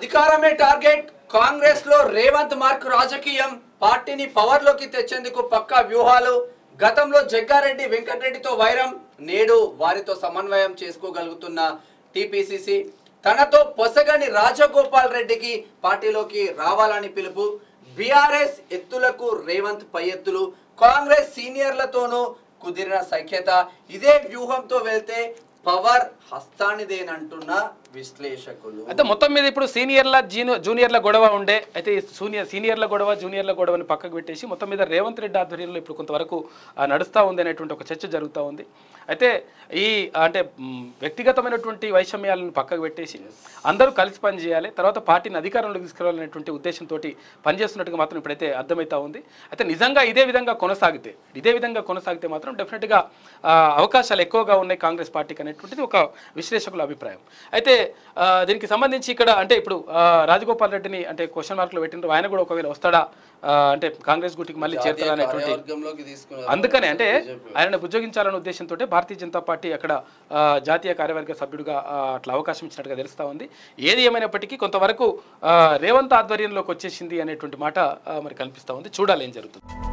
అధికారమే టార్గెట్ కాంగ్రెస్ లో రేవంత్ మార్క్ రాజకీయం పార్టీని పవర్ లోకి తెచ్చేందుకు పక్కా వ్యూహాలు గతంలో జగ్గారెడ్డి వెంకటరెడ్డితో వైరం నేడు వారితో సమన్వయం చేసుకోగలుగుతున్న టిపిసిసి తనతో పొసగని రాజగోపాల్ రెడ్డికి పార్టీలోకి రావాలని పిలుపు బీఆర్ఎస్ ఎత్తులకు రేవంత్ పై ఎత్తులు కాంగ్రెస్ సీనియర్లతోనూ కుదిరిన సఖ్యత ఇదే వ్యూహంతో వెళ్తే పవర్ హస్తానిదేనంటున్న విశ్లేషకులు అయితే మొత్తం మీద ఇప్పుడు సీనియర్ల జీను జూనియర్ల గొడవ ఉండే అయితే ఈ సూనియర్ సీనియర్ల గొడవ జూనియర్ల గొడవని పక్కకు పెట్టేసి మొత్తం మీద రేవంత్ రెడ్డి ఆధ్వర్యంలో ఇప్పుడు కొంతవరకు ఆ, నడుస్తూ ఉంది అనేటువంటి ఒక చర్చ జరుగుతూ ఉంది అయితే ఈ అంటే మ్, వ్యక్తిగతమైనటువంటి వైషమ్యాలను పక్కకు పెట్టేసి అందరూ కలిసి పనిచేయాలి తర్వాత పార్టీని అధికారంలోకి తీసుకురావాలనేటువంటి ఉద్దేశంతో పనిచేస్తున్నట్టుగా మాత్రం ఇప్పుడైతే అర్థమవుతా ఉంది అయితే నిజంగా ఇదే విధంగా కొనసాగితే ఇదే విధంగా కొనసాగితే మాత్రం డెఫినెట్గా ఆ, అవకాశాలు ఎక్కువగా ఉన్నాయి కాంగ్రెస్ పార్టీకి అనేటువంటిది ఒక విశ్లేషకుల అభిప్రాయం అయితే ఆ, దీనికి సంబంధించి ఇక్కడ అంటే ఇప్పుడు ఆ, రాజగోపాల్ రెడ్డిని అంటే క్వశ్చన్ మార్కులు పెట్టినారు ఆయన కూడా ఒకవేళ వస్తాడా ఆ, అంటే కాంగ్రెస్ గుటికి మళ్ళీ చేరుతాడా అనేటువంటి కార్యవర్గంలోకి తీసుకున్నారు అందుకనే అంటే ఆయన ఉద్యోగించాలనే ఉద్దేశంతో భారతీయ జనతా పార్టీ అక్కడ ఆ, జాతీయ కార్యవర్గ సభ్యుడిగా ఆ, అట్లా అవకాశం ఇచ్చినట్టుగా తెలుస్తా ఉంది ఏది ఏమైనప్పటికీ కొంతవరకు ఆ, రేవంత్ ఆధ్వర్యంలోకి వచ్చేసింది అనేటువంటి మాట ఆ, మరి కనిపిస్తా ఉంది చూడాలి ఏం జరుగుతుంది